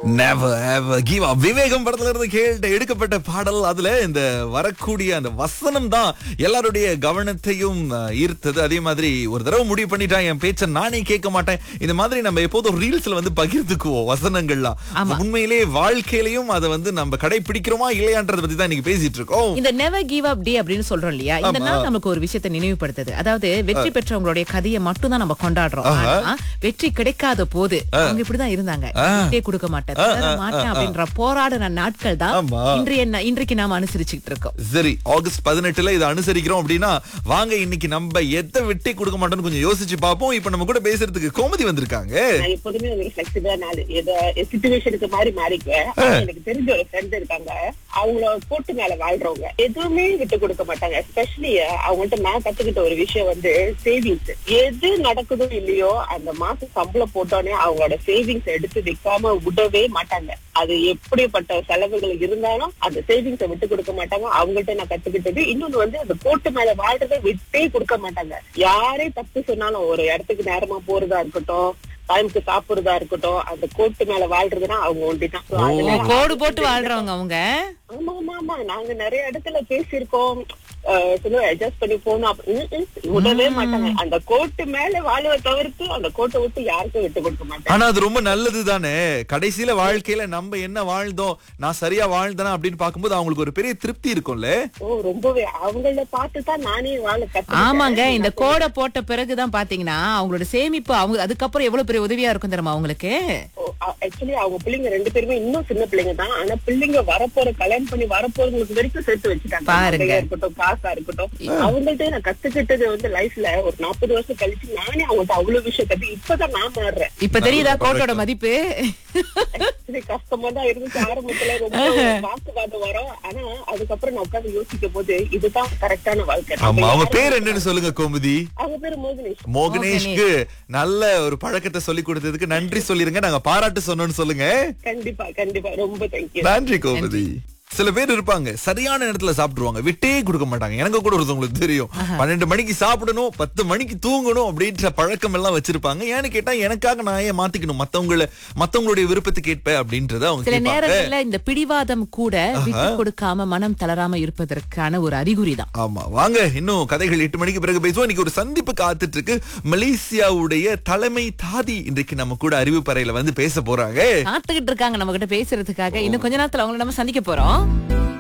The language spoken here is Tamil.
Never ever give up. விவேகம் படத்துல இருந்து கேட்டு எடுக்கப்பட்ட பாடல் அதுல இந்த வரக்கூடிய அந்த வசனம் தான் எல்லாருடைய கவனத்தையும் அஹ், ஈர்த்தது அதே மாதிரி ஒரு தடவை முடிவு பண்ணிட்டேன் என் பேச்ச நானே கேட்க மாட்டேன் இந்த மாதிரி நம்ம எப்போதும் ரீல்ஸ்ல வந்து பகிர்ந்துக்குவோம் வசனங்கள்லாம் ஆமா. உண்மையிலே வாழ்க்கையிலையும் அதை வந்து நம்ம கடைபிடிக்கிறோமா இல்லையான்றத பத்தி தான் இன்னைக்கு பேசிட்டு இருக்கோம் இந்த நெவர் கிவ் அப் டே அப்படின்னு சொல்றோம் இல்லையா இந்த ஆமா. நாள் நமக்கு ஒரு விஷயத்தை நினைவுபடுத்துது அதாவது வெற்றி பெற்றவங்களுடைய கதையை மட்டும் தான் நம்ம கொண்டாடுறோம் ஆனா வெற்றி கிடைக்காத போது அவங்க இப்படிதான் இருந்தாங்க விட்டே கொடுக்க மாட்டேன் தர மாட்டேன் அப்படின்ற போராடின நாட்கள் தான் ஆமா. இன்றைய நா- இன்றைக்கு நாம அனுசரிச்சுக்கிட்டு இருக்கோம் சரி ஆகஸ்ட் பதினெட்டுல இதை அனுசரிக்கிறோம் அப்படின்னா வாங்க இன்னைக்கு நம்ம எதை விட்டே கொடுக்க மாட்டோம்னு கொஞ்சம் யோசிச்சு பார்ப்போம் இப்ப நம்ம கூட பேசுறதுக்கு கோமதி வந்திருக்காங்க நான் எப்போதுமே ஒரு ஃபிளெக்சிபிளா நான் ஏதோ சுச்சுவேஷனுக்கு மாதிரி மாறிக்குவேன் ஆனா எனக்கு தெரிஞ்ச ஒரு ஃப்ரெண்ட் இருக்காங்க அவங்கள போட்டு மேல வாழ்றவங்க எதுவுமே விட்டு கொடுக்க மாட்டாங்க எஸ்பெஷலி அவங்கள்ட்ட நான் கத்துக்கிட்ட ஒரு விஷயம் வந்து சேவிங்ஸ் எது நடக்குதோ இல்லையோ அந்த மாசம் சம்பளம் போட்டோன்னே அவங்களோட சேவிங்ஸ் எடுத்து வைக்காம விடவே மாட்டாங்க அது எப்படிப்பட்ட செலவுகள் இருந்தாலும் அந்த சேவிங்ஸை விட்டு கொடுக்க மாட்டாங்க அவங்கள்ட்ட நான் கத்துக்கிட்டது இன்னொன்னு வந்து அந்த கோட்டு மேல வாழ்றதை விட்டே கொடுக்க மாட்டாங்க யாரே தப்பு சொன்னாலும் ஒரு இடத்துக்கு நேரமா போறதா இருக்கட்டும் டைமுக்கு சாப்பிடுறதா இருக்கட்டும் அந்த கோட்டு மேல வாழ்றதுன்னா அவங்க ஒண்டிதான் So, அதுல கோடு போட்டு வாழ்றவங்க அவங்க ஆமா ஆமா ஆமா நாங்க நிறைய இடத்துல பேசியிருக்கோம் அட்ஜஸ்ட் பண்ணி போனோம் அப்ப- ம், ம், விடவே மாட்டாங்க அந்த கோட்டு மேல வாழுவ தவிர்த்து அந்த கோட்டை விட்டு யாருக்கும் விட்டு கொடுக்க மாட்டாங்க ஆனா அது ரொம்ப நல்லது தானே கடைசியில வாழ்க்கையில நம்ம என்ன வாழ்ந்தோம் நான் சரியா வாழ்ந்தேனா அப்படின்னு பார்க்கும்போது அவங்களுக்கு ஒரு பெரிய திருப்தி இருக்கும்ல ஓ ரொம்பவே அவங்கள பார்த்து தான் நானே வாழ கத்துக்கிட்டேன் ஆமாங்க இந்த கோடை போட்ட பிறகுதான் பாத்தீங்கன்னா அவங்களோட சேமிப்பு அவங்க அதுக்கப்புறம் எவ்வளவு பெரிய உதவியா இருக்கும் தெரியுமா அவங்களுக்கு ஆக்சுவலி அவங்க பிள்ளைங்க ரெண்டு பேருமே இன்னும் சின்ன பிள்ளைங்க தான் ஆனா பிள்ளைங்க வரப்போற கல்யாணம் பண்ணி வரப்போறவங்களுக்கு வரைக்கும் சேர்த்து வச்சுட்டாங்க பாருங்க. நகையா இருக்கட்டும் காசா இருக்கட்டும் அவங்கள்ட்ட நான் கத்துக்கிட்டது வந்து லைஃப்ல ஒரு நாற்பது வருஷம் கழிச்சு நானே அவங்கள்ட்ட அவ்வளவு விஷயம் கத்து இப்பதான் நான் மாறுறேன் இப்ப தெரியுதா கோட்டோட மதிப்பு இது கஷ்டமா தான் இருந்துச்சு ஆரம்பத்துல ரொம்ப வாக்குவாதம் வரும் ஆனா அதுக்கப்புறம் நான் உட்கார்ந்து யோசிக்கும் போது இதுதான் கரெக்டான வாழ்க்கை ஆமா நம்ம அவங்க யாரும் பேர் என்னன்னு சொல்லுங்க கோமதி அவங்க பேரு மோகனேஷ் மோகனேஷ்க்கு நல்ல ஒரு பழக்கத்தை சொல்லி கொடுத்ததுக்கு நன்றி சொல்லிருங்க நாங்க பாராட்டு சொன்னோம்னு சொல்லுங்க கண்டிப்பா கண்டிப்பா ரொம்ப தேங்க்யூ நன்றி கோமதி சில பேர் இருப்பாங்க சரியான நேரத்துல சாப்பிடுவாங்க விட்டே கொடுக்க மாட்டாங்க எனக்கு கூட ஒருத்தவங்களுக்கு தெரியும் பன்னெண்டு மணிக்கு சாப்பிடணும் பத்து மணிக்கு தூங்கணும் அப்படின்ற பழக்கம் எல்லாம் வச்சிருப்பாங்க ஏன்னு கேட்டா எனக்காக நான் ஏன் மாத்திக்கணும் மத்தவங்கள மத்தவங்களுடைய விருப்பத்துக்கு ஏற்ப அப்படின்றத அவங்க சில கேட்பாங்க நேரங்கள்ல இந்த பிடிவாதம் கூட விட்டு கொடுக்காம மனம் தளராம இருப்பதற்கான ஒரு அறிகுறி தான் ஆமா வாங்க இன்னும் கதைகள் எட்டு மணிக்கு பிறகு பேசுவோம் இன்னைக்கு ஒரு சந்திப்பு காத்துட்டு இருக்கு மலேசியாவுடைய தலைமை தாதி இன்றைக்கு நம்ம கூட அறிவிப்பறையில வந்து பேச போறாங்க காத்துக்கிட்டு இருக்காங்க நம்ம கிட்ட பேசுறதுக்காக இன்னும் கொஞ்ச நேரத்துல அவங்கள நம்ம சந்திக்க போறோம்